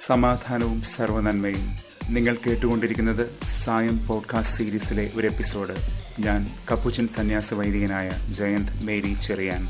സമാധാനവും സർവനന്മയും നിങ്ങൾ കേട്ടുകൊണ്ടിരിക്കുന്നത് സായം പോഡ്കാസ്റ്റ് സീരീസിലെ ഒരു എപ്പിസോഡ് ഞാൻ കപ്പുച്ചൻ സന്യാസ വൈദികനായ ജയന്ത് മേരി ചെറിയാൻ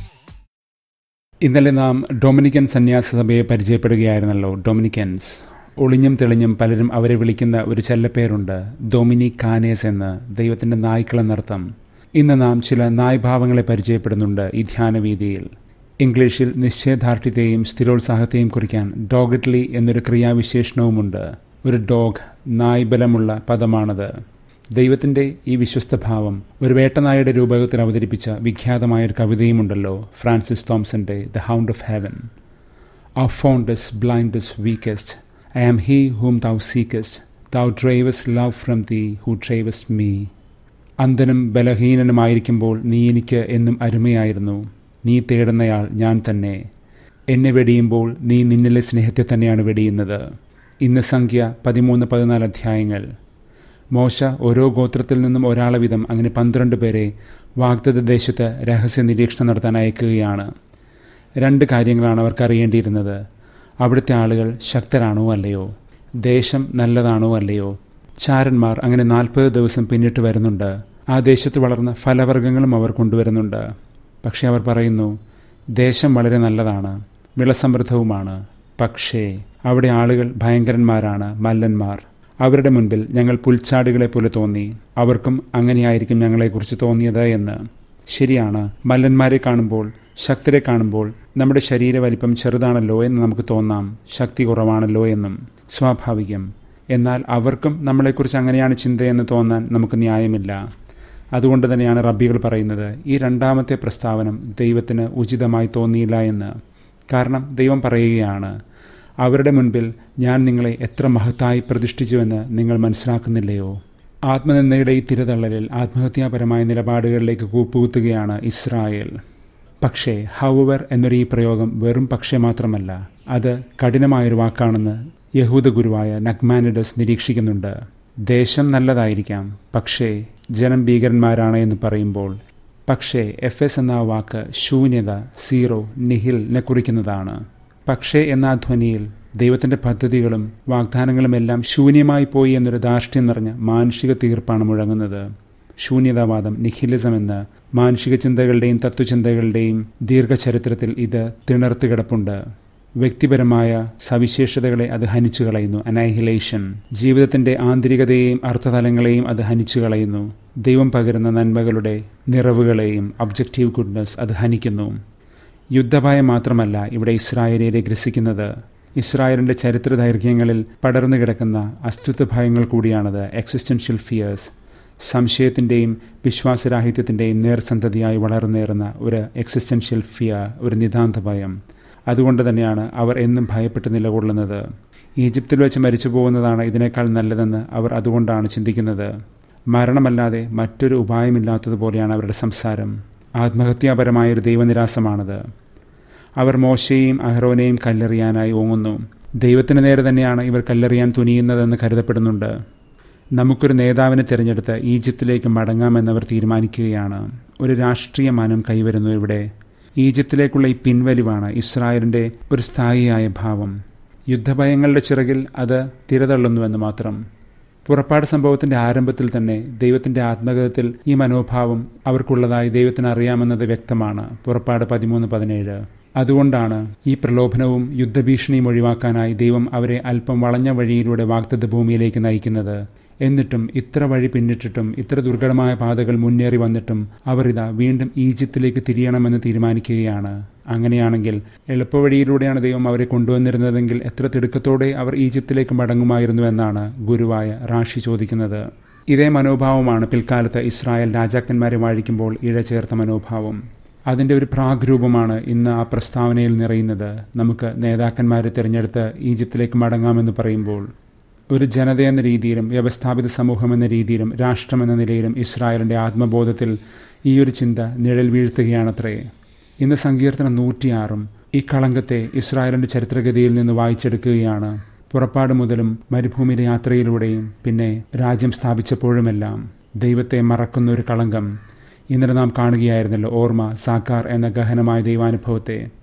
ഇന്നലെ നാം ഡൊമിനിക്കൻ സന്യാസ സഭയെ പരിചയപ്പെടുകയായിരുന്നല്ലോ ഡൊമിനിക്കൻസ് ഒളിഞ്ഞും തെളിഞ്ഞും പലരും അവരെ വിളിക്കുന്ന ഒരു ചെല്ലപ്പേരുണ്ട് ഡൊമിനിക് കാനേസ് എന്ന് ദൈവത്തിന്റെ നായ്ക്കളെന്നർത്ഥം ഇന്ന് നാം ചില നായ്ഭാവങ്ങളെ പരിചയപ്പെടുന്നുണ്ട് ഈ ധ്യാനവീതിയിൽ ഇംഗ്ലീഷിൽ നിശ്ചയദാർഢ്യത്തെയും സ്ഥിരോത്സാഹത്തെയും കുറിക്കാൻ ഡോഗറ്റ്ലി എന്നൊരു ക്രിയാവിശേഷണവുമുണ്ട് ഒരു ഡോഗ് നായ് ബലമുള്ള പദമാണത് ദൈവത്തിന്റെ ഈ വിശ്വസ്തഭാവം ഒരു വേട്ടനായുടെ രൂപകത്തിൽ അവതരിപ്പിച്ച വിഖ്യാതമായ ഒരു കവിതയുമുണ്ടല്ലോ ഫ്രാൻസിസ് തോംസന്റെ the hound of heaven ah fondest blindest weakest I am he whom thou seekest thou dravest love from thee who dravest me അന്ധനും ബലഹീനനുമായിരിക്കുമ്പോൾ നീ എനിക്ക് എന്നും അരുമയായിരുന്നു നീ തേടുന്നയാൾ ഞാൻ തന്നെ എന്നെ വെടിയുമ്പോൾ നീ നിന്നിലെ സ്നേഹത്തെ തന്നെയാണ് വെടിയുന്നത് ഇന്ന് സംഖ്യ പതിമൂന്ന് പതിനാല് അധ്യായങ്ങൾ മോശ ഓരോ ഗോത്രത്തിൽ നിന്നും ഒരാളെ വിധം അങ്ങനെ പന്ത്രണ്ട് പേരെ വാഗ്ദത്ത ദേശത്ത് രഹസ്യ നിരീക്ഷണം നടത്താൻ അയക്കുകയാണ് രണ്ട് കാര്യങ്ങളാണ് അവർക്ക് അറിയേണ്ടിയിരുന്നത് അവിടുത്തെ ആളുകൾ ശക്തരാണോ അല്ലയോ ദേശം നല്ലതാണോ അല്ലയോ ചാരന്മാർ അങ്ങനെ നാൽപ്പത് ദിവസം പിന്നിട്ട് വരുന്നുണ്ട് ആ ദേശത്ത് വളർന്ന ഫലവർഗ്ഗങ്ങളും അവർ കൊണ്ടുവരുന്നുണ്ട് പക്ഷെ അവർ പറയുന്നു ദേശം വളരെ നല്ലതാണ് വിളസമൃദ്ധവുമാണ് പക്ഷേ അവിടെ ആളുകൾ ഭയങ്കരന്മാരാണ് മല്ലന്മാർ അവരുടെ മുൻപിൽ ഞങ്ങൾ പുൽച്ചാടുകളെ പോലെ തോന്നി അവർക്കും അങ്ങനെയായിരിക്കും ഞങ്ങളെക്കുറിച്ച് തോന്നിയത് എന്ന് ശരിയാണ് മല്ലന്മാരെ കാണുമ്പോൾ ശക്തരെ കാണുമ്പോൾ നമ്മുടെ ശരീര വലിപ്പം ചെറുതാണല്ലോ എന്ന് നമുക്ക് തോന്നാം ശക്തി കുറവാണല്ലോ എന്നും സ്വാഭാവികം എന്നാൽ അവർക്കും നമ്മളെക്കുറിച്ച് അങ്ങനെയാണ് ചിന്തയെന്ന് തോന്നാൻ നമുക്ക് ന്യായമില്ല അതുകൊണ്ട് തന്നെയാണ് റബ്ബികൾ പറയുന്നത് ഈ രണ്ടാമത്തെ പ്രസ്താവനം ദൈവത്തിന് ഉചിതമായി തോന്നിയില്ല എന്ന് കാരണം ദൈവം പറയുകയാണ് അവരുടെ മുൻപിൽ ഞാൻ നിങ്ങളെ എത്ര മഹത്തായി പ്രതിഷ്ഠിച്ചുവെന്ന് നിങ്ങൾ മനസ്സിലാക്കുന്നില്ലയോ ആത്മനിന്ദയുടെ ഈ തിരതള്ളലിൽ ആത്മഹത്യാപരമായ നിലപാടുകളിലേക്ക് കൂപ്പുകുത്തുകയാണ് ഇസ്രായേൽ പക്ഷേ ഹൗവർ എന്നൊരു ഈ പ്രയോഗം വെറും പക്ഷേ മാത്രമല്ല അത് കഠിനമായൊരു വാക്കാണെന്ന് യഹൂദ ഗുരുവായ നഗ്മാനിഡസ് നിരീക്ഷിക്കുന്നുണ്ട് ദേശം നല്ലതായിരിക്കാം പക്ഷേ ജനം ഭീകരന്മാരാണ് എന്ന് പറയുമ്പോൾ പക്ഷേ എഫ് എസ് എന്ന വാക്ക് ശൂന്യത സീറോ നിഹിലിനെ കുറിക്കുന്നതാണ് പക്ഷേ എന്ന ധ്വനിയിൽ ദൈവത്തിന്റെ പദ്ധതികളും വാഗ്ദാനങ്ങളുമെല്ലാം ശൂന്യമായി പോയി എന്നൊരു ധാർഷ്ട്യം നിറഞ്ഞ മാനുഷിക തീർപ്പാണ് മുഴങ്ങുന്നത് ശൂന്യതാവാദം നിഖിലിസം എന്ന് മാനുഷിക ചിന്തകളുടെയും തത്വചിന്തകളുടെയും ദീർഘചരിത്രത്തിൽ ഇത് തിണർത്ത് കിടപ്പുണ്ട് വ്യക്തിപരമായ സവിശേഷതകളെ അത് ഹനിച്ചു കളയുന്നു അനൈഹിലേഷൻ ജീവിതത്തിന്റെ ആന്തരികതയെയും അർത്ഥതലങ്ങളെയും അത് ഹനിച്ചു കളയുന്നു ദൈവം പകരുന്ന നന്മകളുടെ നിറവുകളെയും ഒബ്ജക്റ്റീവ് ഗുഡ്നസ് അത് ഹനിക്കുന്നു യുദ്ധഭയം മാത്രമല്ല ഇവിടെ ഇസ്രായേലിനെ ഗ്രസിക്കുന്നത് ഇസ്രായേലിന്റെ ചരിത്ര ദൈർഘ്യങ്ങളിൽ പടർന്നു കിടക്കുന്ന അസ്തിത്വ ഭയങ്ങൾ കൂടിയാണത് എക്സിസ്റ്റൻഷ്യൽ ഫിയേഴ്സ് സംശയത്തിന്റെയും വിശ്വാസരാഹിത്യത്തിന്റെയും നേർസന്തതിയായി വളർന്നേറുന്ന ഒരു എക്സിസ്റ്റൻഷ്യൽ ഫിയർ ഒരു നിതാന്ത ഭയം അതുകൊണ്ട് തന്നെയാണ് അവർ എന്നും ഭയപ്പെട്ട് നിലകൊള്ളുന്നത് ഈജിപ്തിൽ വെച്ച് മരിച്ചു പോകുന്നതാണ് ഇതിനേക്കാൾ നല്ലതെന്ന് അവർ അതുകൊണ്ടാണ് ചിന്തിക്കുന്നത് മരണമല്ലാതെ മറ്റൊരു ഉപായമില്ലാത്തതുപോലെയാണ് അവരുടെ സംസാരം ആത്മഹത്യാപരമായൊരു ദൈവനിരാസമാണത് അവർ മോശയെയും അഹ്റോനെയും കല്ലെറിയാനായി ഓങ്ങുന്നു ദൈവത്തിന് നേരെ തന്നെയാണ് ഇവർ കല്ലെറിയാൻ തുനിയുന്നതെന്ന് കരുതപ്പെടുന്നുണ്ട് നമുക്കൊരു നേതാവിനെ തിരഞ്ഞെടുത്ത് ഈജിപ്തിലേക്ക് മടങ്ങാമെന്നവർ തീരുമാനിക്കുകയാണ് ഒരു രാഷ്ട്രീയ മാനം കൈവരുന്നു ഇവിടെ ഈജിപ്തിലേക്കുള്ള ഈ പിൻവലിവാണ് ഇസ്രായേലിന്റെ ഒരു സ്ഥായിയായ ഭാവം യുദ്ധഭയങ്ങളുടെ ചിറകിൽ അത് തിരതള്ളുന്നുവെന്ന് മാത്രം പുറപ്പാട് സംഭവത്തിന്റെ ആരംഭത്തിൽ തന്നെ ദൈവത്തിന്റെ ആത്മകഥത്തിൽ ഈ മനോഭാവം അവർക്കുള്ളതായി ദൈവത്തിന് അറിയാമെന്നത് വ്യക്തമാണ് പുറപ്പാട് പതിമൂന്ന് പതിനേഴ് അതുകൊണ്ടാണ് ഈ പ്രലോഭനവും യുദ്ധഭീഷണിയും ഒഴിവാക്കാനായി ദൈവം അവരെ അല്പം വളഞ്ഞ വഴിയിലൂടെ വാഗ്ദത്ത ഭൂമിയിലേക്ക് നയിക്കുന്നത് എന്നിട്ടും ഇത്ര വഴി പിന്നിട്ടിട്ടും ഇത്ര ദുർഘടമായ പാതകൾ മുന്നേറി വന്നിട്ടും അവർ ഇതാ വീണ്ടും ഈജിപ്തിലേക്ക് തിരിയണമെന്ന് തീരുമാനിക്കുകയാണ് അങ്ങനെയാണെങ്കിൽ എളുപ്പവഴിയിലൂടെയാണ് ദൈവം അവരെ കൊണ്ടുവന്നിരുന്നതെങ്കിൽ എത്ര തിടുക്കത്തോടെ അവർ ഈജിപ്തിലേക്ക് മടങ്ങുമായിരുന്നു എന്നാണ് ഗുരുവായ റാഷി ചോദിക്കുന്നത് ഇതേ മനോഭാവമാണ് പിൽക്കാലത്ത് ഇസ്രായേൽ രാജാക്കന്മാരെ വാഴിക്കുമ്പോൾ ഇഴചേർത്ത മനോഭാവം അതിൻ്റെ ഒരു പ്രാഗ്രൂപമാണ് ഇന്ന് ആ പ്രസ്താവനയിൽ നിറയുന്നത് നമുക്ക് നേതാക്കന്മാരെ തിരഞ്ഞെടുത്ത് ഈജിപ്തിലേക്ക് മടങ്ങാമെന്ന് പറയുമ്പോൾ ഒരു ജനത എന്ന രീതിയിലും വ്യവസ്ഥാപിത സമൂഹം എന്ന രീതിയിലും രാഷ്ട്രം എന്ന നിലയിലും ഇസ്രായേലിന്റെ ആത്മബോധത്തിൽ ഈ ഒരു ചിന്ത നിഴൽ വീഴ്ത്തുകയാണത്രേ ഇന്ന് സങ്കീർത്തനം നൂറ്റിയാറും ഈ കളങ്കത്തെ ഇസ്രായേലിന്റെ ചരിത്രഗതിയിൽ നിന്ന് വായിച്ചെടുക്കുകയാണ് പുറപ്പാട് മുതലും മരുഭൂമിയിലെ യാത്രയിലൂടെയും പിന്നെ രാജ്യം സ്ഥാപിച്ചപ്പോഴുമെല്ലാം ദൈവത്തെ മറക്കുന്ന ഒരു കളങ്കം ഇന്നലെ നാം കാണുകയായിരുന്നല്ലോ ഓർമ്മ സാക്കാർ എന്ന ഗഹനമായ ദൈവാനുഭവത്തെ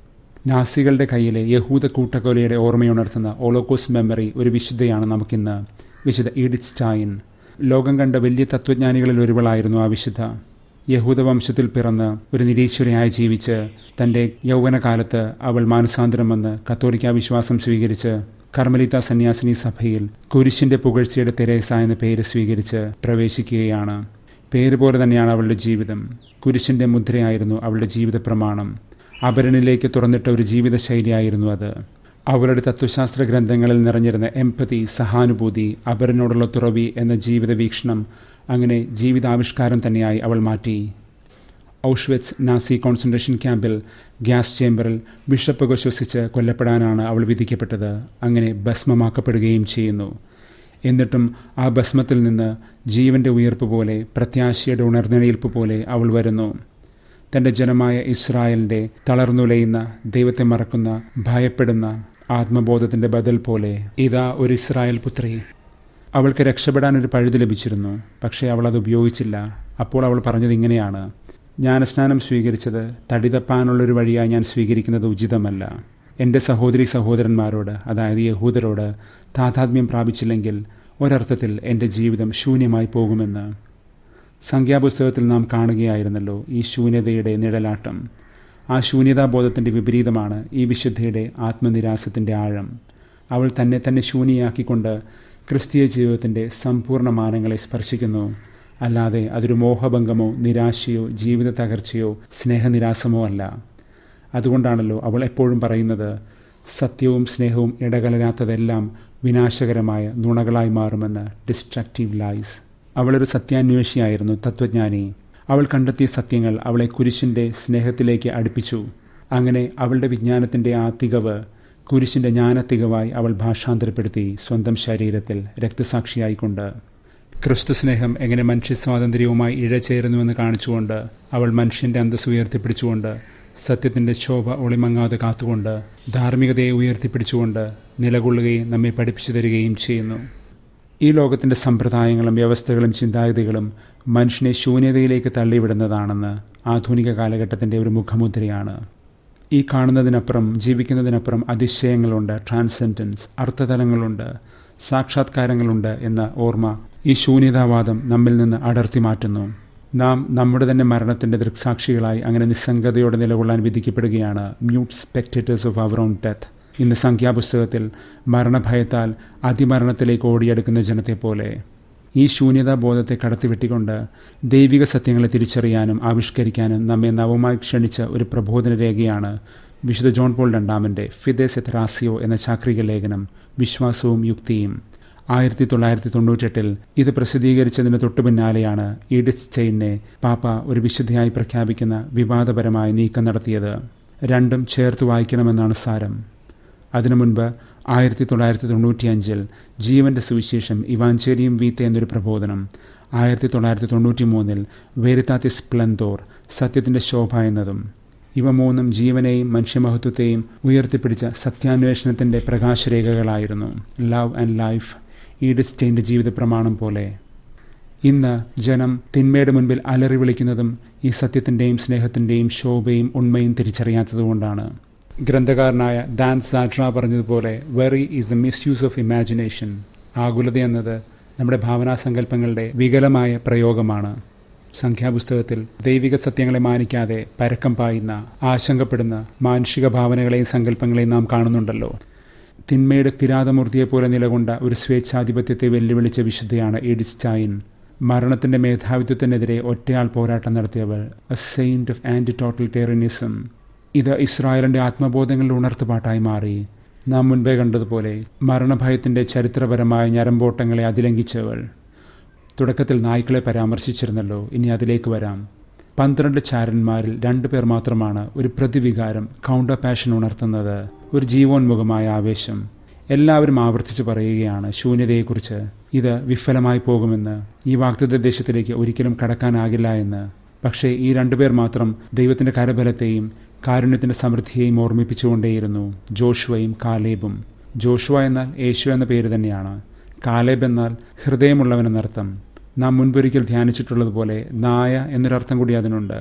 നാസികളുടെ കയ്യിലെ യഹൂദ കൂട്ടക്കൊലയുടെ ഓർമ്മയുണർത്തുന്ന ഓളോക്കോസ് മെമ്മറി ഒരു വിശുദ്ധയാണ് നമുക്കിന്ന് വിശുദ്ധ ഈഡിറ്റ് സ്റ്റൈൻ ലോകം കണ്ട വലിയ തത്വജ്ഞാനികളിൽ ഒരുവളായിരുന്നു ആ വിശുദ്ധ യഹൂദ വംശത്തിൽ പിറന്ന് ഒരു നിരീശ്വരയായി ജീവിച്ച് തന്റെ യൗവനകാലത്ത് അവൾ മാനസാന്തരം വന്ന് കത്തോലിക്ക വിശ്വാസം സ്വീകരിച്ച് കർമ്മലിത്ത സന്യാസിനി സഭയിൽ കുരിശിന്റെ പുകഴ്ചയുടെ തെരേസ എന്ന പേര് സ്വീകരിച്ച് പ്രവേശിക്കുകയാണ് പേര് പോലെ തന്നെയാണ് അവളുടെ ജീവിതം കുരിശിന്റെ മുദ്രയായിരുന്നു അവളുടെ ജീവിത പ്രമാണം അപരനിലേക്ക് തുറന്നിട്ട ഒരു ജീവിതശൈലിയായിരുന്നു അത് അവരുടെ തത്വശാസ്ത്ര ഗ്രന്ഥങ്ങളിൽ നിറഞ്ഞിരുന്ന എംപതി സഹാനുഭൂതി അപരനോടുള്ള തുറവി എന്ന ജീവിത വീക്ഷണം അങ്ങനെ ജീവിതാവിഷ്കാരം തന്നെയായി അവൾ മാറ്റി ഔഷ്വെറ്റ്സ് നാസി കോൺസെൻട്രേഷൻ ക്യാമ്പിൽ ഗ്യാസ് ചേംബറിൽ ബിഷപ്പൊക്കെ ശ്വസിച്ച് കൊല്ലപ്പെടാനാണ് അവൾ വിധിക്കപ്പെട്ടത് അങ്ങനെ ഭസ്മമാക്കപ്പെടുകയും ചെയ്യുന്നു എന്നിട്ടും ആ ഭസ്മത്തിൽ നിന്ന് ജീവന്റെ ഉയർപ്പ് പോലെ പ്രത്യാശയുടെ ഉണർന്നെണീൽപ്പ് പോലെ അവൾ വരുന്നു തന്റെ ജനമായ ഇസ്രായേലിന്റെ തളർന്നുലയുന്ന ദൈവത്തെ മറക്കുന്ന ഭയപ്പെടുന്ന ആത്മബോധത്തിന്റെ ബദൽ പോലെ ഇതാ ഒരു ഇസ്രായേൽ പുത്രി അവൾക്ക് രക്ഷപ്പെടാൻ ഒരു പഴുത് ലഭിച്ചിരുന്നു പക്ഷേ അവൾ അത് ഉപയോഗിച്ചില്ല അപ്പോൾ അവൾ പറഞ്ഞത് ഇങ്ങനെയാണ് ജ്ഞാനസ്നാനം സ്വീകരിച്ചത് തടിതപ്പാനുള്ളൊരു വഴിയായി ഞാൻ സ്വീകരിക്കുന്നത് ഉചിതമല്ല എൻ്റെ സഹോദരി സഹോദരന്മാരോട് അതായത് യഹൂദരോട് താതാത്മ്യം പ്രാപിച്ചില്ലെങ്കിൽ ഒരർത്ഥത്തിൽ എൻ്റെ ജീവിതം ശൂന്യമായി പോകുമെന്ന് സംഖ്യാപുസ്തകത്തിൽ നാം കാണുകയായിരുന്നല്ലോ ഈ ശൂന്യതയുടെ നിഴലാട്ടം ആ ശൂന്യതാബോധത്തിൻ്റെ വിപരീതമാണ് ഈ വിശുദ്ധയുടെ ആത്മനിരാസത്തിൻ്റെ ആഴം അവൾ തന്നെ തന്നെ ശൂന്യയാക്കിക്കൊണ്ട് ക്രിസ്തീയ ജീവിതത്തിൻ്റെ സമ്പൂർണ്ണ മാനങ്ങളെ സ്പർശിക്കുന്നു അല്ലാതെ അതൊരു മോഹഭംഗമോ നിരാശയോ ജീവിത തകർച്ചയോ സ്നേഹനിരാസമോ അല്ല അതുകൊണ്ടാണല്ലോ അവൾ എപ്പോഴും പറയുന്നത് സത്യവും സ്നേഹവും ഇടകലരാത്തതെല്ലാം വിനാശകരമായ നുണകളായി മാറുമെന്ന് ഡിസ്ട്രക്റ്റീവ് ലൈസ് അവളൊരു സത്യാന്വേഷിയായിരുന്നു തത്വജ്ഞാനി അവൾ കണ്ടെത്തിയ സത്യങ്ങൾ അവളെ കുരിശിന്റെ സ്നേഹത്തിലേക്ക് അടുപ്പിച്ചു അങ്ങനെ അവളുടെ വിജ്ഞാനത്തിന്റെ ആ തികവ് കുരിശിന്റെ ജ്ഞാനത്തികവായി അവൾ ഭാഷാന്തരപ്പെടുത്തി സ്വന്തം ശരീരത്തിൽ രക്തസാക്ഷിയായിക്കൊണ്ട് ക്രിസ്തു സ്നേഹം എങ്ങനെ മനുഷ്യ സ്വാതന്ത്ര്യവുമായി ഇഴചേരുന്നുവെന്ന് കാണിച്ചുകൊണ്ട് അവൾ മനുഷ്യന്റെ അന്തസ് ഉയർത്തിപ്പിടിച്ചുകൊണ്ട് സത്യത്തിന്റെ ശോഭ ഒളിമങ്ങാതെ കാത്തുകൊണ്ട് ധാർമ്മികതയെ ഉയർത്തിപ്പിടിച്ചുകൊണ്ട് നിലകൊള്ളുകയും നമ്മെ പഠിപ്പിച്ചു തരികയും ചെയ്യുന്നു ഈ ലോകത്തിന്റെ സമ്പ്രദായങ്ങളും വ്യവസ്ഥകളും ചിന്താഗതികളും മനുഷ്യനെ ശൂന്യതയിലേക്ക് തള്ളിവിടുന്നതാണെന്ന് ആധുനിക കാലഘട്ടത്തിന്റെ ഒരു മുഖമുദ്രയാണ് ഈ കാണുന്നതിനപ്പുറം ജീവിക്കുന്നതിനപ്പുറം അതിശയങ്ങളുണ്ട് ട്രാൻസെൻഡൻസ് അർത്ഥതലങ്ങളുണ്ട് സാക്ഷാത്കാരങ്ങളുണ്ട് എന്ന ഓർമ്മ ഈ ശൂന്യതാവാദം നമ്മിൽ നിന്ന് അടർത്തി മാറ്റുന്നു നാം നമ്മുടെ തന്നെ മരണത്തിന്റെ ദൃക്സാക്ഷികളായി അങ്ങനെ നിസ്സംഗതയോടെ നിലകൊള്ളാൻ വിധിക്കപ്പെടുകയാണ് mute spectators of our own death ഇന്ന് സംഖ്യാപുസ്തകത്തിൽ മരണഭയത്താൽ അതിമരണത്തിലേക്ക് ഓടിയെടുക്കുന്ന ജനത്തെ പോലെ ഈ ശൂന്യതാബോധത്തെ കടത്തിവെട്ടിക്കൊണ്ട് ദൈവിക സത്യങ്ങളെ തിരിച്ചറിയാനും ആവിഷ്കരിക്കാനും നമ്മെ നവമായി ക്ഷണിച്ച ഒരു പ്രബോധന രേഖയാണ് വിശുദ്ധ ജോൺ പോൾ രണ്ടാമന്റെ ഫിദേസ് എത്രാസിയോ എന്ന ചാക്രിക ലേഖനം വിശ്വാസവും യുക്തിയും ആയിരത്തി തൊള്ളായിരത്തി തൊണ്ണൂറ്റെട്ടിൽ ഇത് പ്രസിദ്ധീകരിച്ചതിന് തൊട്ടു പിന്നാലെയാണ് ഈഡിറ്റ് സ്റ്റെയിനെ പാപ്പ ഒരു വിശുദ്ധയായി പ്രഖ്യാപിക്കുന്ന വിവാദപരമായ നീക്കം നടത്തിയത് രണ്ടും ചേർത്ത് വായിക്കണമെന്നാണ് സാരം അതിനു മുൻപ് ആയിരത്തി തൊള്ളായിരത്തി തൊണ്ണൂറ്റിയഞ്ചിൽ ജീവന്റെ സുവിശേഷം ഇവാഞ്ചേരിയും വീത്ത എന്നൊരു പ്രബോധനം ആയിരത്തി തൊള്ളായിരത്തി തൊണ്ണൂറ്റി മൂന്നിൽ വേരിത്താത്തി സ്പ്ലന്തോർ സത്യത്തിന്റെ ശോഭ എന്നതും ഇവ മൂന്നും ജീവനെയും മനുഷ്യമഹത്വത്തെയും ഉയർത്തിപ്പിടിച്ച സത്യാന്വേഷണത്തിന്റെ പ്രകാശരേഖകളായിരുന്നു ലവ് ആൻഡ് ലൈഫ് ഈഡിസ്റ്റൈൻ്റെ ജീവിത പ്രമാണം പോലെ ഇന്ന് ജനം തിന്മയുടെ മുൻപിൽ അലറി വിളിക്കുന്നതും ഈ സത്യത്തിന്റെയും സ്നേഹത്തിന്റെയും ശോഭയും ഉണ്മയും തിരിച്ചറിയാത്തതുകൊണ്ടാണ് ഗ്രന്ഥകാരനായ ഡാൻ സാട്ര പറഞ്ഞതുപോലെ worry is the misuse of imagination ആകുലത എന്നത് നമ്മുടെ ഭാവനാസങ്കല്പങ്ങളുടെ വികലമായ പ്രയോഗമാണ് സംഖ്യാപുസ്തകത്തിൽ ദൈവിക സത്യങ്ങളെ മാനിക്കാതെ പരക്കം പായുന്ന ആശങ്കപ്പെടുന്ന മാനുഷിക ഭാവനകളെയും സങ്കല്പങ്ങളെയും നാം കാണുന്നുണ്ടല്ലോ തിന്മയുടെ കിരാതമൂർത്തിയെപ്പോലെ നിലകൊണ്ട ഒരു സ്വേച്ഛാധിപത്യത്തെ വെല്ലുവിളിച്ച വിശുദ്ധയാണ് എഡിസ്റ്റൈൻ മരണത്തിന്റെ മേധാവിത്വത്തിനെതിരെ ഒറ്റയാൾ പോരാട്ടം നടത്തിയവൾ a saint of anti totalitarianism ഇത് ഇസ്രായേലിന്റെ ആത്മബോധങ്ങളുടെ ഉണർത്തുപാട്ടായി മാറി നാം മുൻപേ കണ്ടതുപോലെ മരണഭയത്തിന്റെ ചരിത്രപരമായ ഞരമ്പോട്ടങ്ങളെ അതിലംഘിച്ചവൾ തുടക്കത്തിൽ നായ്ക്കളെ പരാമർശിച്ചിരുന്നല്ലോ ഇനി അതിലേക്ക് വരാം പന്ത്രണ്ട് ചാരന്മാരിൽ രണ്ടുപേർ മാത്രമാണ് ഒരു പ്രതിവികാരം കൗണ്ടർ പാഷൻ ഉണർത്തുന്നത് ഒരു ജീവോന്മുഖമായ ആവേശം എല്ലാവരും ആവർത്തിച്ച് പറയുകയാണ് ശൂന്യതയെക്കുറിച്ച് ഇത് വിഫലമായി പോകുമെന്ന് ഈ വാഗ്ദത്ത ദേശത്തിലേക്ക് ഒരിക്കലും കടക്കാനാകില്ല എന്ന് പക്ഷേ ഈ രണ്ടുപേർ മാത്രം ദൈവത്തിന്റെ കരബലത്തെയും കാരുണ്യത്തിന്റെ സമൃദ്ധിയെയും ഓർമ്മിപ്പിച്ചുകൊണ്ടേയിരുന്നു ജോഷുവയും കാലേബും ജോഷുവ എന്നാൽ യേശു എന്ന പേര് തന്നെയാണ് കാലേബ് എന്നാൽ ഹൃദയമുള്ളവനെന്നർത്ഥം നാം മുൻപൊരിക്കൽ ധ്യാനിച്ചിട്ടുള്ളതുപോലെ നായ എന്നൊരർത്ഥം കൂടി അതിനുണ്ട്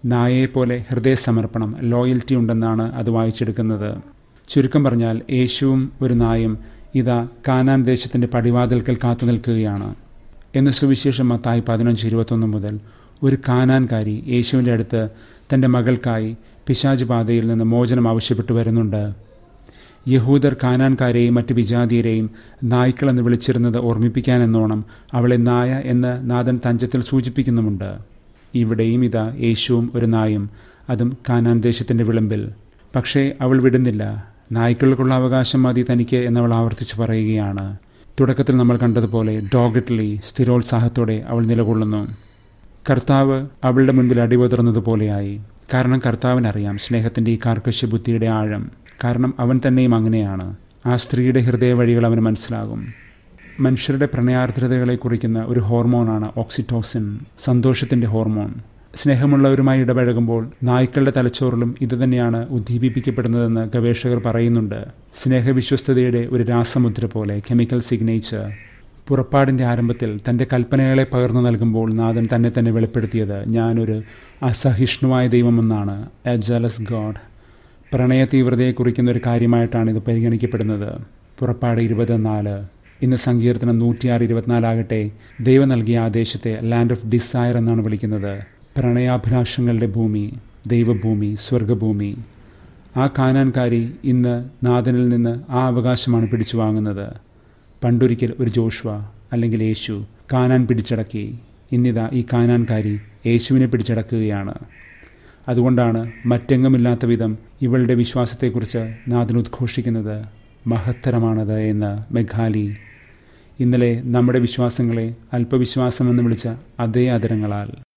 നായയെപ്പോലെ ഹൃദയസമർപ്പണം ലോയൽറ്റി ഉണ്ടെന്നാണ് അത് വായിച്ചെടുക്കുന്നത് ചുരുക്കം പറഞ്ഞാൽ യേശുവും ഒരു നായും ഇതാ കാനാൻ ദേശത്തിന്റെ പടിവാതിൽക്കൽ കാത്തു നിൽക്കുകയാണ് എന്ന് സുവിശേഷം മത്തായി പതിനഞ്ച് ഇരുപത്തൊന്ന് മുതൽ ഒരു കാനാൻകാരി യേശുവിൻ്റെ അടുത്ത് തൻ്റെ മകൾക്കായി പിശാജ് പാതയിൽ നിന്ന് മോചനം ആവശ്യപ്പെട്ടു വരുന്നുണ്ട് യഹൂദർ കാനാൻകാരെയും മറ്റ് വിജാതീയരെയും നായ്ക്കളെന്ന് വിളിച്ചിരുന്നത് ഓർമ്മിപ്പിക്കാനെന്നോണം അവളെ നായ എന്ന് നാഥൻ തഞ്ചത്തിൽ സൂചിപ്പിക്കുന്നുമുണ്ട് ഇവിടെയും ഇതാ യേശുവും ഒരു നായും അതും കാനാൻ ദേശത്തിൻ്റെ വിളമ്പിൽ പക്ഷേ അവൾ വിടുന്നില്ല നായ്ക്കൾക്കുള്ള അവകാശം മതി തനിക്ക് എന്നവൾ ആവർത്തിച്ചു പറയുകയാണ് തുടക്കത്തിൽ നമ്മൾ കണ്ടതുപോലെ ഡോഗറ്റ്ലി സ്ഥിരോത്സാഹത്തോടെ അവൾ നിലകൊള്ളുന്നു കർത്താവ് അവളുടെ മുൻപിൽ അടിവതർന്നതുപോലെയായി കാരണം കർത്താവിനറിയാം സ്നേഹത്തിൻ്റെ ഈ കാർക്കശ്യ ബുദ്ധിയുടെ ആഴം കാരണം അവൻ തന്നെയും അങ്ങനെയാണ് ആ സ്ത്രീയുടെ ഹൃദയ വഴികൾ അവന് മനസ്സിലാകും മനുഷ്യരുടെ പ്രണയാർദ്രതകളെ കുറിക്കുന്ന ഒരു ഹോർമോണാണ് ഓക്സിറ്റോസിൻ സന്തോഷത്തിൻ്റെ ഹോർമോൺ സ്നേഹമുള്ളവരുമായി ഇടപഴകുമ്പോൾ നായ്ക്കളുടെ തലച്ചോറിലും ഇതുതന്നെയാണ് ഉദ്ദീപിപ്പിക്കപ്പെടുന്നതെന്ന് ഗവേഷകർ പറയുന്നുണ്ട് സ്നേഹവിശ്വസ്തതയുടെ ഒരു രാസമുദ്ര പോലെ കെമിക്കൽ സിഗ്നേച്ചർ പുറപ്പാടിൻ്റെ ആരംഭത്തിൽ തൻ്റെ കൽപ്പനകളെ പകർന്നു നൽകുമ്പോൾ നാഥൻ തന്നെ തന്നെ വെളിപ്പെടുത്തിയത് ഞാനൊരു അസഹിഷ്ണുവായ ദൈവമെന്നാണ് എ ജലസ് ഗോഡ് പ്രണയ തീവ്രതയെ കുറിക്കുന്ന ഒരു കാര്യമായിട്ടാണ് ഇത് പരിഗണിക്കപ്പെടുന്നത് പുറപ്പാട് ഇരുപത് നാല് ഇന്ന് സങ്കീർത്തനം നൂറ്റിയാറ് ഇരുപത്തിനാലാകട്ടെ ദൈവം നൽകിയ ആദേശത്തെ ലാൻഡ് ഓഫ് ഡിസയർ എന്നാണ് വിളിക്കുന്നത് പ്രണയാഭിലാഷങ്ങളുടെ ഭൂമി ദൈവഭൂമി സ്വർഗഭൂമി ആ കാനാൻകാരി ഇന്ന് നാഥനിൽ നിന്ന് ആ അവകാശമാണ് പിടിച്ചു വാങ്ങുന്നത് പണ്ടൊരിക്കൽ ഒരു ജോഷുവ അല്ലെങ്കിൽ യേശു കാനാൻ പിടിച്ചടക്കി ഇന്നിതാ ഈ കാനാൻകാരി യേശുവിനെ പിടിച്ചടക്കുകയാണ് അതുകൊണ്ടാണ് മറ്റെങ്ങുമില്ലാത്ത വിധം ഇവളുടെ വിശ്വാസത്തെക്കുറിച്ച് നാഥൻ ഉദ്ഘോഷിക്കുന്നത് മഹത്തരമാണത് എന്ന് മെഘാലി ഇന്നലെ നമ്മുടെ വിശ്വാസങ്ങളെ അല്പവിശ്വാസമെന്ന് വിളിച്ച അതേ അതരങ്ങളാൽ